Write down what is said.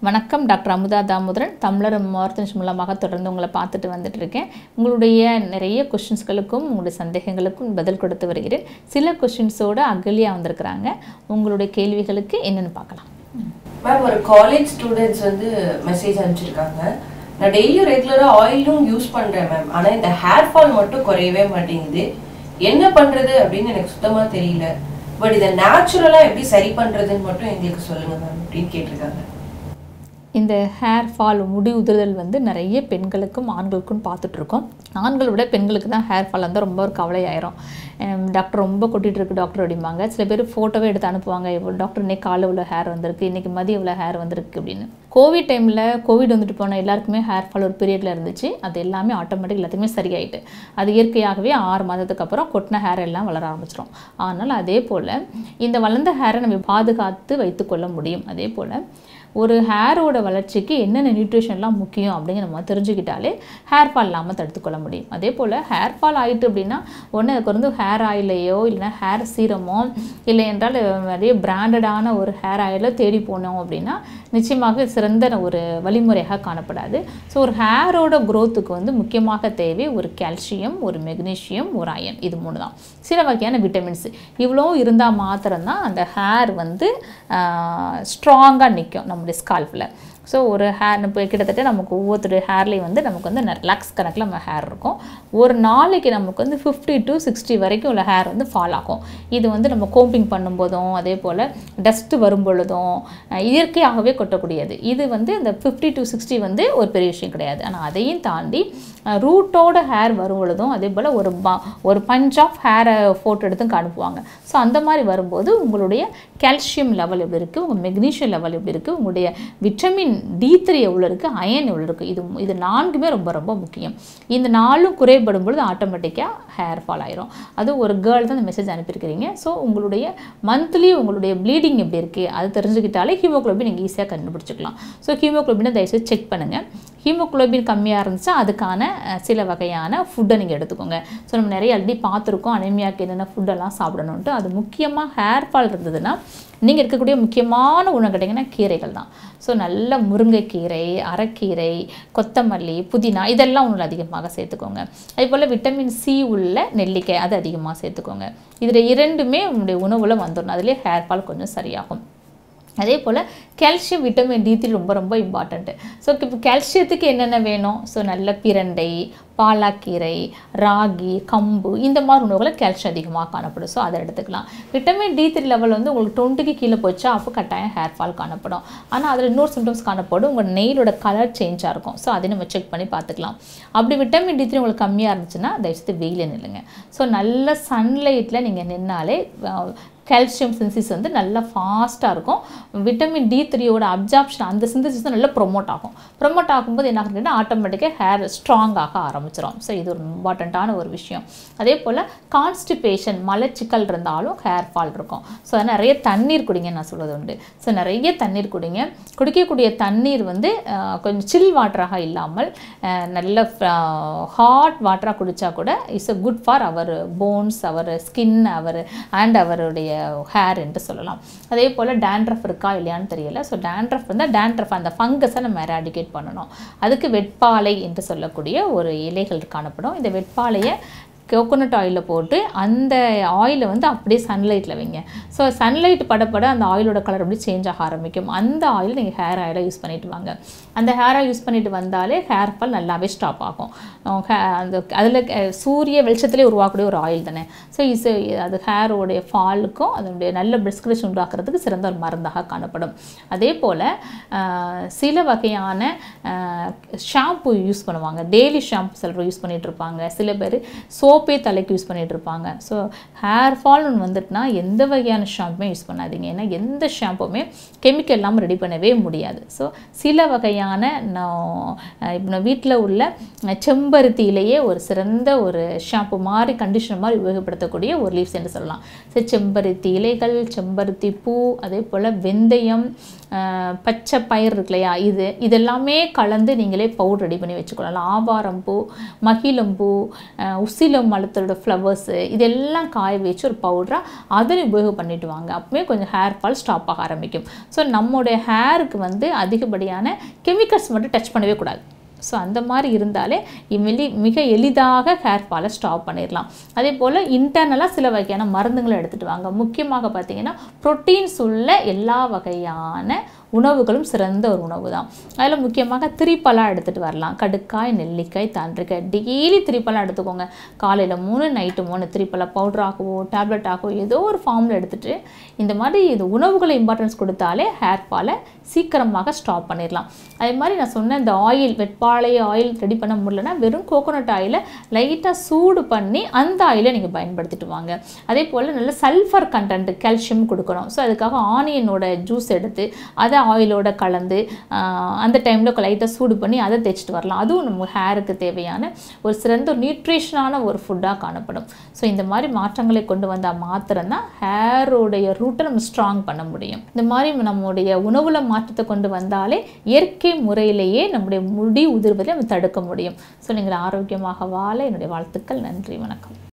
வணக்கம் டாக்டர் அமுதா தாமோதரன் தமிழர் மருத்துவ மூலமாக தொடர்ந்து உங்களை பார்த்துட்டு வந்துட்டு இருக்கேன் உங்களுடைய நிறைய கொஷின்ஸ்களுக்கும் உங்களுடைய சந்தேகங்களுக்கும் பதில் கொடுத்து வருகிறேன் சில கொஷின்ஸோட அகலியா வந்திருக்கிறாங்க உங்களுடைய கேள்விகளுக்கு என்னென்னு பார்க்கலாம் மேம் ஒரு காலேஜ் ஸ்டூடெண்ட்ஸ் வந்து மெசேஜ் அனுப்பிச்சிருக்காங்க நான் டெய்லியும் ரெகுலராக ஆயிலும் யூஸ் பண்ணுறேன் மேம் ஆனால் இந்த ஹேர் ஃபால் மட்டும் குறையவே மாட்டேங்குது என்ன பண்ணுறது அப்படின்னு எனக்கு சுத்தமாக தெரியல பட் இதை நேச்சுரலாக எப்படி சரி பண்ணுறதுன்னு மட்டும் எங்களுக்கு சொல்லுங்க மேம் அப்படின்னு கேட்டிருக்காங்க இந்த ஹேர் ஃபால் முடி உதிர்தல் வந்து நிறைய பெண்களுக்கும் ஆண்களுக்கும் பார்த்துட்ருக்கோம் ஆண்களை விட பெண்களுக்கு தான் ஹேர் ஃபால் வந்து ரொம்ப ஒரு கவலையாயிரும் ஹம், டாக்டர் ரொம்ப கொட்டிட்டு இருக்கு டாக்டர் அப்படிம்பாங்க சில பேர் ஃபோட்டோவே எடுத்து அனுப்புவாங்க இவ்வளோ டாக்டர் இன்னைக்கு காலை இவ்வளோ ஹேர் வந்திருக்கு இன்னைக்கு மதியம் இவ்வளோ ஹேர் வந்திருக்கு அப்படின்னு கோவிட் டைமில் கோவிட் வந்துட்டு போன எல்லாருக்குமே ஹேர் ஃபால் ஒரு பீரியடில் இருந்துச்சு அது எல்லாமே ஆட்டோமேட்டிக் எல்லாத்துக்குமே சரியாயிட்டு அது இயற்கையாகவே ஆறு மாதத்துக்கு அப்புறம் கொட்டின ஹேர் எல்லாம் வளர ஆரம்பிச்சிடும் ஆனால் அதே போல் இந்த வளர்ந்த ஹேரை நம்ம பாதுகாத்து வைத்துக்கொள்ள முடியும் அதே போல் ஒரு ஹேரோட வளர்ச்சிக்கு என்னென்ன நியூட்ரிஷன்லாம் முக்கியம் அப்படிங்கிற நம்ம தெரிஞ்சுக்கிட்டாலே ஹேர் ஃபால் இல்லாமல் தடுத்துக்கொள்ள முடியும் அதே போல் ஹேர் ஃபால் ஆயிட்டு அப்படின்னா ஒன்று அதுக்கு வந்து ஹேர் ஆயிலையோ இல்லைன்னா ஹேர் சீரமோ இல்லை என்றால் நிறைய பிராண்டடான ஒரு ஹேர் ஆயிலோ தேடி போனோம் அப்படின்னா நிச்சயமாக சிறந்த ஒரு வழிமுறையாக காணப்படாது ஸோ ஒரு ஹேரோட growth-க்கு வந்து முக்கியமாக தேவை ஒரு கால்சியம் ஒரு மெக்னீஷியம் ஒரு அயன் இது மூணு தான் சில வகையான விட்டமின்ஸ் இவ்வளோ இருந்தால் மாத்திரம்தான் அந்த ஹேர் வந்து ஸ்ட்ராங்காக நிற்கும் நம்முடைய ஸ்கால்ஃபில் ஸோ ஒரு ஹேர் இப்போ கிட்டத்தட்ட நமக்கு ஒவ்வொருத்தருடைய ஹேர்லேயும் வந்து நமக்கு வந்து லேக்ஸ் கணக்கில் நம்ம ஹேர் இருக்கும் ஒரு நாளைக்கு நமக்கு வந்து ஃபிஃப்டி டு சிக்ஸ்டி வரைக்கும் உள்ள ஹேர் வந்து ஃபால் ஆகும் இது வந்து நம்ம கோம்பிங் பண்ணும்போதும் அதே போல் டஸ்ட்டு வரும் பொழுதும் அஹ், இயற்கையாகவே கொட்டக்கூடியது இது வந்து இந்த ஃபிஃப்டி டு சிக்ஸ்டி வந்து ஒரு பெரிய விஷயம் கிடையாது ஆனால் அதையும் தாண்டி ரூட்டோட ஹேர் வரும் பொழுதும் அதே போல் ஒரு ப ஒரு பஞ்ச் ஆஃப் ஹேரை ஃபோட்டோ எடுத்து அனுப்புவாங்க ஸோ அந்த மாதிரி வரும்போது உங்களுடைய கால்சியம் லெவல் எப்படி இருக்குது உங்கள் மெக்னீஷியம் லெவல் எப்படி இருக்குது உங்களுடைய விட்டமின் டி த்ரீ எவ்வளோ இருக்குது அயன் எவ்வளோ இருக்குது இது இது நான்குமே ரொம்ப ரொம்ப முக்கியம் இந்த நாலும் குறைபடும் பொழுது ஆட்டோமேட்டிக்காக ஹேர் ஃபால் ஆயிரும் அது ஒரு கேர்ள் தான் இந்த மெசேஜ் அனுப்பியிருக்கிறீங்க ஸோ உங்களுடைய மந்த்லி உங்களுடைய ப்ளீடிங் எப்படி இருக்குது அது தெரிஞ்சுக்கிட்டாலே ஹீமோகுளோபின் நீங்கள் ஈஸியாக கண்டுபிடிச்சிக்கலாம் ஸோ ஹீமோகுளோபினை தயவுசெய்து செக் பண்ணுங்கள் ஹீமோகுளோபின் கம்மியாக இருந்துச்சா அதுக்கான அஹ், சில வகையான ஃபுட்டை நீங்கள் எடுத்துக்கோங்க ஸோ நம்ம நிறைய ஆல்ரெடி பார்த்துருக்கோம் அனிமியாக்கு என்னென்ன ஃபுட்டெல்லாம் சாப்பிடணுன்ட்டு அது முக்கியமாக ஹேர் ஃபால் இருந்ததுன்னா நீங்கள் இருக்கக்கூடிய முக்கியமான உணவு கேட்டிங்கன்னா கீரைகள் தான் ஸோ நல்ல முருங்கைக்கீரை அரைக்கீரை கொத்தமல்லி புதினா இதெல்லாம் உணவு அதிகமாக சேர்த்துக்கோங்க அதே போல் விட்டமின் சி உள்ள நெல்லிக்காய் அது அதிகமாக சேர்த்துக்கோங்க இதில் இரண்டுமே உங்களுடைய உணவில் வந்துடணும் அதுலேயே ஹேர் ஃபால் கொஞ்சம் சரியாகும் அதே போல் கால்சியம் விட்டமின் டி த்ரீ ரொம்ப ரொம்ப இம்பார்ட்டண்ட்டு ஸோ இப்போ கால்சியத்துக்கு என்னென்ன வேணும் ஸோ நல்ல பிரண்டை பாலாக்கீரை ராகி கம்பு இந்த மாதிரி உணவுகளை கால்சியம் அதிகமாக காணப்படும் ஸோ அதை எடுத்துக்கலாம் விட்டமின் டி த்ரீ லெவல் வந்து உங்களுக்கு டுவெண்ட்டிக்கு கீழே போச்சா அப்போ கட்டாயம் ஹேர் ஃபால் காணப்படும் ஆனால் அதில் இன்னொரு சிம்டம்ஸ் காணப்படும் உங்கள் நெயிலோட கலர் சேஞ்சாக இருக்கும் ஸோ அதை நம்ம செக் பண்ணி பார்த்துக்கலாம் அப்படி விட்டமின் டி த்ரீ உங்களுக்கு கம்மியாக இருந்துச்சுன்னா தயவுசெய்து வெயிலில் நில்லுங்க ஸோ நல்ல சன்லைட்டில் நீங்கள் நின்னாலே கால்சியம் சின்சிஸ் வந்து நல்லா ஃபாஸ்ட்டாக இருக்கும் விட்டமின் டி த்ரீயோட அப்சார்ப்ஷன் அந்த சிந்தசிஸ் நல்லா ப்ரொமோட் ஆகும் ப்ரொமோட் ஆகும்போது என்ன ஆகுதுன்னா ஆட்டோமேட்டிக்காக ஹேர் ஸ்ட்ராங் ஆக ஆரம்பிச்சிடும் ஸோ இது ஒரு இம்பார்ட்டண்ட்டான ஒரு விஷயம் அதே போல் கான்ஸ்டிபேஷன் மலச்சிக்கல் இருந்தாலும் ஹேர் ஃபால் இருக்கும் ஸோ நிறைய தண்ணீர் குடிங்க நான் சொல்வது உண்டு ஸோ நிறைய தண்ணீர் குடிங்க குடிக்கக்கூடிய தண்ணீர் வந்து அஹ், கொஞ்சம் சில் வாட்டராக இல்லாமல் அஹ், நல்ல ஹாட் வாட்டராக குடித்தா கூட it's a good for our bones our skin our and அவருடைய ஹேர் என்று சொல்லலாம் அதே போல் டேண்ட்ரஃப் இருக்கா இல்லையான்னு தெரியல ஸோ டேண்ட்ரஃப் இருந்தால் டேண்ட்ரஃப் அந்த ஃபங்கஸை நம்ம எராடிகேட் பண்ணணும் அதுக்கு வெட்பாலை என்று சொல்லக்கூடிய ஒரு இலைகள் காணப்படும் இந்த வெட்பாலையை கோகோனட் ஆயிலில் போட்டு அந்த ஆயிலை வந்து அப்படியே சன்லைட்டில் வைங்க ஸோ சன்லைட் படப்பட அந்த ஆயிலோட கலர் அப்படியே சேஞ்ச் ஆக ஆரம்பிக்கும் அந்த ஆயில் நீங்கள் ஹேர் ஆயிலாக யூஸ் பண்ணிட்டு வாங்க அந்த ஹேர் ஆயில் யூஸ் பண்ணிட்டு வந்தாலே ஹேர் ஃபால் நல்லாவே ஸ்டாப் ஆகும் அஹ் ha- அந்த அதில் சூரிய வெளிச்சத்திலே உருவாக்கக்கூடிய ஒரு ஆயில் தானே ஸோ இஸ் அது ஹேரோடைய ஃபாலுக்கும் அதனுடைய நல்ல பிரிஸ்கிரிப்ஷன் உண்டாக்குறதுக்கு சிறந்த ஒரு மருந்தாக காணப்படும் அதே போல் சில வகையான ஷாம்பு யூஸ் பண்ணுவாங்க டெய்லி ஷாம்பு சிலர் யூஸ் பண்ணிட்டு இருப்பாங்க சில பேர் சோப்பே தலைக்கு யூஸ் பண்ணிட்டு இருப்பாங்க ஸோ ஹேர் ஃபால்னு வந்துட்டுனா எந்த வகையான ஷாம்புமே யூஸ் பண்ணாதீங்க ஏன்னா எந்த ஷாம்புமே கெமிக்கல் இல்லாமல் ரெடி பண்ணவே முடியாது ஸோ சில வகையான நான் இப்போ நான் வீட்டில் உள்ள அஹ், செம்பருத்தியிலேயே ஒரு சிறந்த ஒரு ஷாம்பு மாதிரி கண்டிஷனர் மாதிரி உபயோகப்படுத்தக்கூடிய ஒரு லீவ்ஸ் என்று சொல்லலாம் ஸோ செம்பருத்தி இலைகள் செம்பருத்தி பூ அதே போல் வெந்தயம் அஹ், பச்சை பயிர் இருக்கு இல்லையா இது இதெல்லாமே கலந்து நீங்களே பவுடர் ரெடி பண்ணி வச்சுக்கொள்ளலாம் ஆவாரம்பூ மகிழம்பூ அஹ், உசிலம் மலத்தோட ஃப்ளவர்ஸு இதெல்லாம் காய வச்சு ஒரு பவுடராக அதில் உபயோகம் பண்ணிட்டு வாங்க அப்பவே கொஞ்சம் ஹேர் ஃபால் ஸ்டாப் ஆக ஆரம்பிக்கும் ஸோ நம்மளுடைய ஹேருக்கு வந்து அதிகப்படியான கெமிக்கல்ஸ் மட்டும் டச் பண்ணவே கூடாது ஸோ அந்த மாதிரி இருந்தாலே இம்மெலி மிக எளிதாக ஹேர் ஃபாலை ஸ்டாப் பண்ணிடலாம் அதே போல் இன்டர்னலாக சில வகையான மருந்துகளை எடுத்துகிட்டு வாங்க முக்கியமாக பார்த்தீங்கன்னா ப்ரோட்டீன்ஸ் உள்ள எல்லா வகையான உணவுகளும் சிறந்த ஒரு உணவு தான் அதில் முக்கியமாக திரிப்பலா எடுத்துகிட்டு வரலாம் கடுக்காய் நெல்லிக்காய் தாண்டிக்காய் டெய்லி திரிப்பலா எடுத்துக்கோங்க காலையில் மூணு நைட்டு மூணு திரிப்பலா பவுடர் ஆகவோ டேப்லெட் ஆகவோ ஏதோ ஒரு ஃபார்மில் எடுத்துகிட்டு இந்த மாதிரி இது உணவுகளை இம்பார்ட்டன்ஸ் கொடுத்தாலே ஹேர் ஃபாலை சீக்கிரமாக ஸ்டாப் பண்ணிடலாம் அதே மாதிரி நான் சொன்ன இந்த ஆயில் வெட்பாளைய ஆயில் ரெடி பண்ண முடியலன்னா வெறும் கோகோனட் ஆயிலை லைட்டாக சூடு பண்ணி அந்த ஆயிலை நீங்கள் பயன்படுத்திட்டு வாங்க அதே போல் நல்ல சல்ஃபர் கண்டென்ட் கால்சியம் கொடுக்கணும் ஸோ அதுக்காக ஆனியனோட ஜூஸ் எடுத்து அதை ஆயிலோட கலந்து ஆஹ், அந்த டைமில் லைட்டாக சூடு பண்ணி அதை தேய்ச்சிட்டு வரலாம் அதுவும் நம்ம ஹேருக்கு தேவையான ஒரு சிறந்த ஒரு நியூட்ரிஷனான ஒரு ஃபுட்டாக காணப்படும் ஸோ இந்த மாதிரி மாற்றங்களை கொண்டு வந்தால் மாத்திரம்தான் ஹேரோடைய ரூட்டை நம்ம ஸ்ட்ராங் பண்ண முடியும் இந்த மாதிரி நம்முடைய உணவுல மாற்றத்தை கொண்டு வந்தாலே இயற்கை முறையிலேயே நம்முடைய முடி உதிர்வதை நம்ம தடுக்க முடியும் ஸோ நீங்கள் ஆரோக்கியமாக வாழ என்னுடைய வாழ்த்துக்கள் நன்றி வணக்கம்